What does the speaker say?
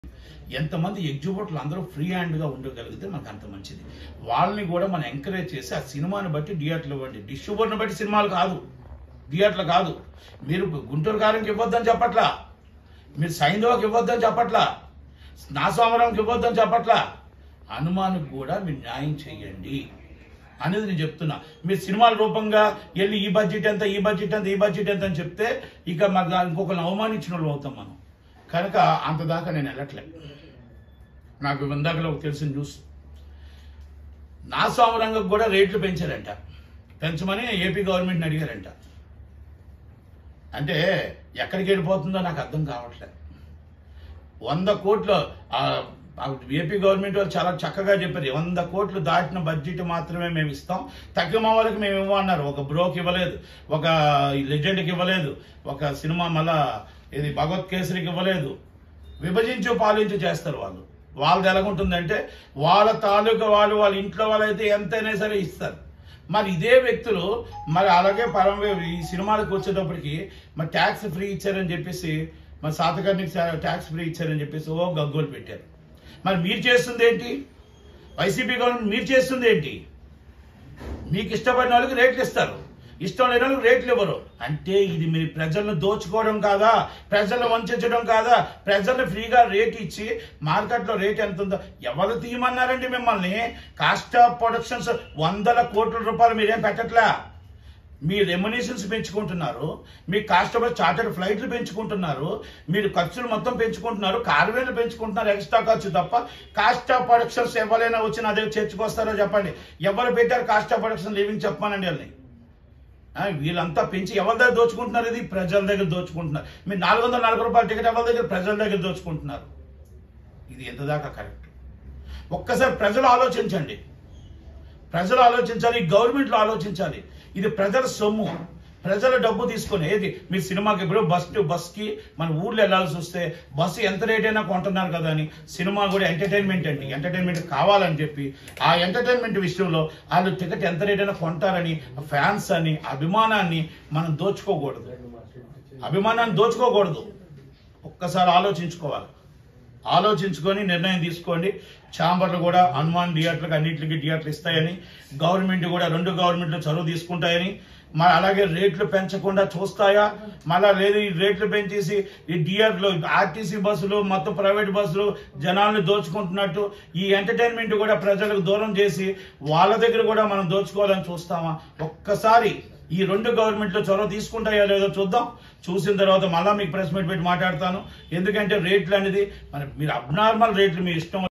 ఎంతమంది ఎగ్జిబిటర్లు అందరూ ఫ్రీ హ్యాండ్గా ఉండగలిగితే మనకు అంత మంచిది వాళ్ళని కూడా మనం ఎంకరేజ్ చేసి ఆ సినిమాని బట్టి థియేటర్లు ఇవ్వండి డిస్ట్రిబ్యూటర్ని బట్టి సినిమాలు కాదు థియేటర్లు కాదు మీరు గుంటూరు కారంకి ఇవ్వద్దని చెప్పట్లా మీరు సైంధవకి ఇవ్వద్దని చెప్పట్లా నాస్వామరంకి ఇవ్వద్దని చెప్పట్లా హనుమానికి కూడా మీరు న్యాయం చేయండి అనేది నేను చెప్తున్నా మీరు సినిమాల రూపంగా వెళ్ళి ఈ బడ్జెట్ ఎంత ఈ బడ్జెట్ ఎంత ఈ బడ్జెట్ ఎంత అని చెప్తే ఇక మాకు ఇంకొకరిని అవమానించిన వాళ్ళు అవుతాం మనం కనుక అంత దాకా నేను వెళ్ళట్లే నాకు ఇందాకలో ఒక తెలిసిన న్యూస్ నా స్వామరంగం కూడా రేట్లు పెంచారంట పెంచమని ఏపీ గవర్నమెంట్ని అడిగారంట అంటే ఎక్కడికి వెళ్ళిపోతుందో నాకు అర్థం కావట్లేదు వంద కోట్లు ఆ, ఆ ఏపీ గవర్నమెంట్ వాళ్ళు చాలా చక్కగా చెప్పారు వంద కోట్లు దాటిన బడ్జెట్ మాత్రమే మేము ఇస్తాం తక్కువ వాళ్ళకి మేము ఇవ్వమన్నారు ఒక బ్రోకి ఇవ్వలేదు ఒక లెజెండ్కి ఇవ్వలేదు ఒక సినిమా మళ్ళా ఇది భగవత్ కేసరికి ఇవ్వలేదు విభజించు పాలించు చేస్తారు వాళ్ళు వాళ్ళది ఎలాగుంటుందంటే వాళ్ళ తాలూకా వాళ్ళు వాళ్ళ ఇంట్లో వాళ్ళైతే ఎంతైనా సరే ఇస్తారు మరి ఇదే వ్యక్తులు మరి అలాగే పరమ ఈ సినిమాలకు వచ్చేటప్పటికి మరి ట్యాక్స్ ఫ్రీ ఇచ్చారని చెప్పేసి మరి సాతకానికి ట్యాక్స్ ఫ్రీ ఇచ్చారని చెప్పేసి ఓ గగ్గోలు పెట్టారు మరి మీరు చేస్తుంది ఏంటి వైసీపీ గవర్నమెంట్ మీరు చేస్తుంది ఏంటి మీకు ఇష్టపడిన వాళ్ళకి రేట్లు ఇస్తారు ఇష్టం లేని వాళ్ళకి రేట్లు ఇవ్వరు అంటే ఇది మీరు ప్రజలను దోచుకోవడం కాదా ప్రజలను వంచడం కాదా ప్రజలను ఫ్రీగా రేట్ ఇచ్చి మార్కెట్లో రేట్ ఎంత ఉందో ఎవరు తీయమన్నారండి మిమ్మల్ని కాస్ట్ ఆఫ్ ప్రొడక్షన్స్ వందల కోట్ల రూపాయలు మీరేం పెట్టట్లా మీ రెమ్యునేషన్స్ పెంచుకుంటున్నారు మీ కాస్ట్ ఆఫ్ చార్టర్డ్ ఫ్లైట్లు పెంచుకుంటున్నారు మీరు ఖర్చులు మొత్తం పెంచుకుంటున్నారు కార్వేలు పెంచుకుంటున్నారు ఎక్స్ట్రా ఖర్చు తప్ప కాస్ట్ ఆఫ్ ప్రొడక్షన్స్ ఎవరైనా వచ్చి నా దగ్గర చర్చకొస్తారో చెప్పండి ఎవరు పెట్టారు కాస్ట్ ఆఫ్ ప్రొడక్షన్ లివింగ్ చెప్పమనండి వాళ్ళని ఆ, వీళ్ళంతా పెంచి ఎవరి దగ్గర దోచుకుంటున్నారు ఇది ప్రజల దగ్గర దోచుకుంటున్నారు మీరు నాలుగు వందల నలభై రూపాయల టికెట్ ఎవరి దగ్గర ప్రజల దగ్గర దోచుకుంటున్నారు ఇది ఎంత దాకా కరెక్ట్ ఒక్కసారి ప్రజలు ఆలోచించండి ప్రజలు ఆలోచించాలి గవర్నమెంట్లు ఆలోచించాలి ఇది ప్రజల సొమ్ము ప్రజల డబ్బు తీసుకొని ఏది మీరు సినిమాకి ఇప్పుడు బస్ టు బస్కి మన ఊర్లో వెళ్ళాల్సి వస్తే బస్సు ఎంత రేట్ అయినా కొంటున్నారు కదా అని సినిమా కూడా ఎంటర్టైన్మెంట్ అండి ఎంటర్టైన్మెంట్ కావాలని చెప్పి ఆ ఎంటర్టైన్మెంట్ విషయంలో వాళ్ళు టికెట్ ఎంత రేట్ అయినా కొంటారని ఫ్యాన్స్ అని అభిమానాన్ని మనం దోచుకోకూడదు అభిమానాన్ని దోచుకోకూడదు ఒక్కసారి ఆలోచించుకోవాలి ఆలోచించుకొని నిర్ణయం తీసుకోండి ఛాంబర్లు కూడా హనుమాన్ థియేటర్లకు అన్నింటికి థియేటర్లు ఇస్తాయని గవర్నమెంట్ కూడా రెండు గవర్నమెంట్లు చదువు తీసుకుంటాయని మరి అలాగే రేట్లు పెంచకుండా చూస్తాయా మళ్ళా లేదు ఈ రేట్లు పెంచేసి ఈ థియేటర్లు ఆర్టీసీ బస్సులు మొత్తం ప్రైవేట్ బస్సులు జనాల్ని దోచుకుంటున్నట్టు ఈ ఎంటర్టైన్మెంట్ కూడా ప్రజలకు దూరం చేసి వాళ్ళ దగ్గర కూడా మనం దోచుకోవాలని చూస్తామా ఒక్కసారి ఈ రెండు గవర్నమెంట్లు చొరవ తీసుకుంటాయో లేదో చూద్దాం చూసిన తర్వాత మళ్ళీ మీకు ప్రెస్ మీట్ పెట్టి మాట్లాడతాను ఎందుకంటే రేట్లు అనేది మరి మీరు అబ్నార్మల్ రేట్లు మీ ఇష్టం